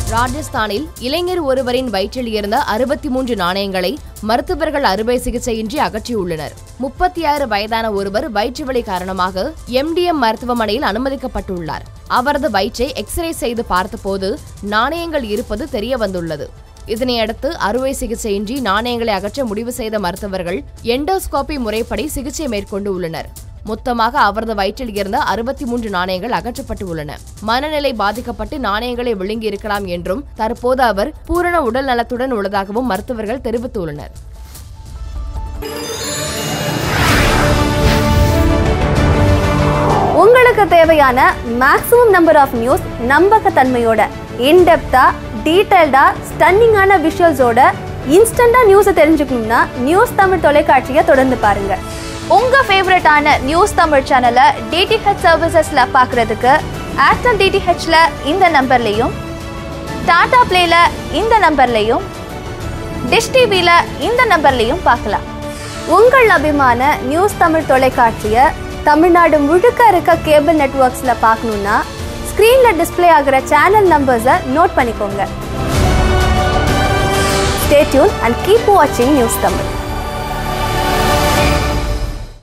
ராஜஸ்தானில் இளைஞர் ஒருவரின் வயிற்றில் இருந்த அறுபத்தி மூன்று நாணயங்களை மருத்துவர்கள் அறுவை சிகிச்சையின்றி அகற்றியுள்ளனர் முப்பத்தி ஆறு வயதான ஒருவர் வயிற்று வலி காரணமாக எம்டிஎம் மருத்துவமனையில் அனுமதிக்கப்பட்டுள்ளார் அவரது வயிற்றை எக்ஸ்ரே செய்து பார்த்தபோது நாணயங்கள் இருப்பது தெரிய வந்துள்ளது இதனையடுத்து அறுவை சிகிச்சையின்றி நாணயங்களை அகற்ற முடிவு செய்த மருத்துவர்கள் எண்டோஸ்கோபி முறைப்படி சிகிச்சை மேற்கொண்டு உள்ளனர் மொத்தமாக அவரது வயிற்றில் இருந்த அறுபத்தி மூன்று நாணயங்கள் அகற்றப்பட்டு உள்ளன மனநிலை பாதிக்கப்பட்டு நாணயங்களை விழுங்கி இருக்கலாம் என்றும் தற்போது அவர் பூரண உடல் நலத்துடன் உள்ளதாகவும் மருத்துவர்கள் தெரிவித்துள்ளனர் உங்களுக்கு தேவையான மேக்ஸிமம் நம்பர் ஆஃப் நியூஸ் நம்பகத்தன்மையோட இன்டெப்தா டீடைல்டா ஸ்டன்னிங்கான விஷுவல்ஸோட இன்ஸ்டண்டா நியூஸை தெரிஞ்சுக்கணும்னா நியூஸ் தமிழ் தொலைக்காட்சியை தொடர்ந்து பாருங்க உங்க ஃபேவரட்டான நியூஸ் தமிழ் சேனலை டிடிஹெச் சர்வீசஸ்ல பார்க்கறதுக்கு ஏர்டெல் டிடிஹெச்ல இந்த நம்பர்லையும் டாடா பிளேல இந்த நம்பர்லையும் டிஷ் டிவில இந்த நம்பர்லையும் பார்க்கலாம் உங்கள் அபிமான நியூஸ் தமிழ் தொலைக்காட்சியை தமிழ்நாடு முழுக்க இருக்க கேபிள் நெட்வொர்க்ஸில் பார்க்கணுன்னா ஸ்க்ரீனில் டிஸ்ப்ளே ஆகிற சேனல் நம்பர்ஸை நோட் பண்ணிக்கோங்க ஸ்டே டியூன் அண்ட் கீப் வாட்சிங் நியூஸ் தமிழ்